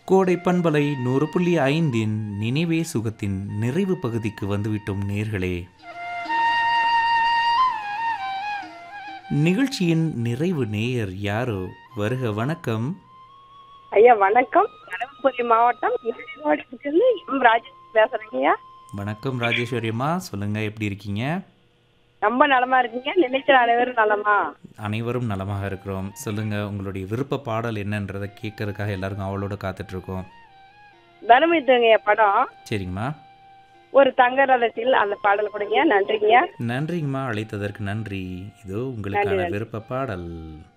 கோடை பண்பலை நூறு புள்ளி ஐந்தின் நினைவே சுகத்தின் நிறைவு பகுதிக்கு வந்துவிட்டோம் நேர்களே நிகழ்ச்சியின் நிறைவு நேயர் யாரோ வருக வணக்கம் ஐயா வணக்கம் தருமபுரி மாவட்டம் இருந்து எம் ராஜேஷ் பேசுறேங்க ஐயா வணக்கம் ராஜேஸ்வரி அம்மா சொல்லுங்க எப்படி இருக்கீங்க ரொம்ப நலமா இருக்கீங்க நினைக்கிற அனைவரும் நலமா அனைவரும் நலமாக இருக்கிறோம் சொல்லுங்க உங்களுடைய விருப்ப பாடல் என்னன்றதை கேட்கறதுக்காக எல்லாருக்கும் அவளோட காத்துட்டு இருக்கோம் தர்மயுத்தங்க படம் சரிங்கம்மா ஒரு தங்க ரதத்தில் அந்த பாடல் கொடுங்க நன்றிங்க நன்றிங்கம்மா அழைத்ததற்கு நன்றி இதோ உங்களுக்கான விருப்ப பாடல்